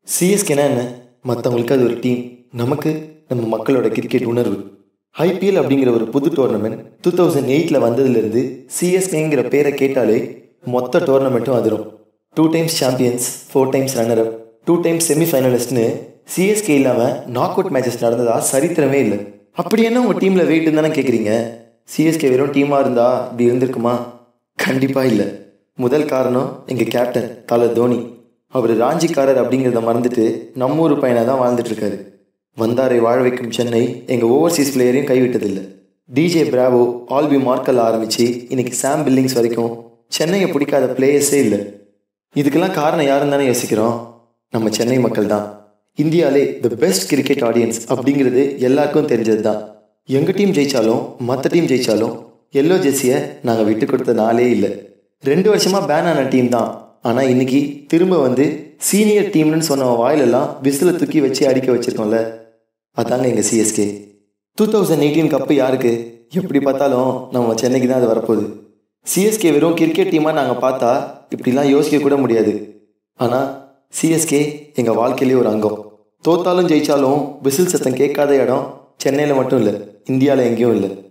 சிஎஸ்கேனா என்ன மற்றவங்களுக்கு அது ஒரு டீம் நமக்கு நம்ம மக்களோட கிரிக்கெட் உணர்வு ஐபிஎல் அப்படிங்கிற ஒரு புது டோர்னமெண்ட் டூ தௌசண்ட் எயிட்டில் வந்ததுலேருந்து சிஎஸ்கேங்கிற பேரை கேட்டாலே மொத்த டோர்னமெண்ட்டும் அதிரும் two times champions four times runner up two times செமிஃபைனலிஸ்ட்னு சிஎஸ்கே இல்லாமல் நாக் அவுட் மேட்சஸ் நடந்ததா சரித்திரமே இல்லை அப்படி என்ன உங்கள் டீமில் வெயிட் தானே கேட்குறீங்க சிஎஸ்கே வெறும் டீமாக இருந்தா இப்படி இருந்திருக்குமா கண்டிப்பாக இல்லை முதல் காரணம் எங்கள் கேப்டன் தலை தோனி அவர் ராஞ்சிக்காரர் அப்படிங்கிறத மறந்துட்டு நம்ம ஊர் பையனாக தான் வாழ்ந்துட்டு இருக்காரு வந்தாரை வாழ வைக்கும் சென்னை எங்கள் ஓவர்சீஸ் பிளேயரையும் கைவிட்டதில்லை டிஜே பிராவோ ஆல்பி மார்க்கல் ஆரம்பித்து இன்னைக்கு சாம் பில்லிங்ஸ் வரைக்கும் சென்னையை பிடிக்காத பிளேயர்ஸே இல்லை இதுக்கெல்லாம் காரணம் யாருன்னு தானே யோசிக்கிறோம் நம்ம சென்னை மக்கள் தான் இந்தியாவிலே த பெஸ்ட் கிரிக்கெட் ஆடியன்ஸ் அப்படிங்கிறது எல்லாருக்கும் தெரிஞ்சது தான் எங்கள் டீம் ஜெயிச்சாலும் மற்ற டீம் ஜெயிச்சாலும் எல்லோ ஜெர்சியை நாங்கள் விட்டு கொடுத்த நாளே இல்லை ரெண்டு வருஷமாக பேன் ஆன டீம் தான் ஆனால் இன்னைக்கு திரும்ப வந்து சீனியர் டீம்னு சொன்ன வாயிலெல்லாம் விசில தூக்கி வச்சு அடிக்க வச்சிருக்கோம்ல அதாங்க எங்கள் CSK two thousand eighteen cup யாருக்கு எப்படி பார்த்தாலும் நம்ம சென்னைக்கு தான் அது வரப்போகுது சிஎஸ்கே வெறும் கிரிக்கெட் டீமாக நாங்கள் பார்த்தா இப்படிலாம் யோசிக்க கூட முடியாது ஆனால் சிஎஸ்கே எங்கள் வாழ்க்கையிலே ஒரு அங்கம் தோத்தாலும் ஜெயிச்சாலும் விசில் சத்தம் கேட்காத இடம் சென்னையில் மட்டும் இல்லை இந்தியாவில் எங்கேயும் இல்லை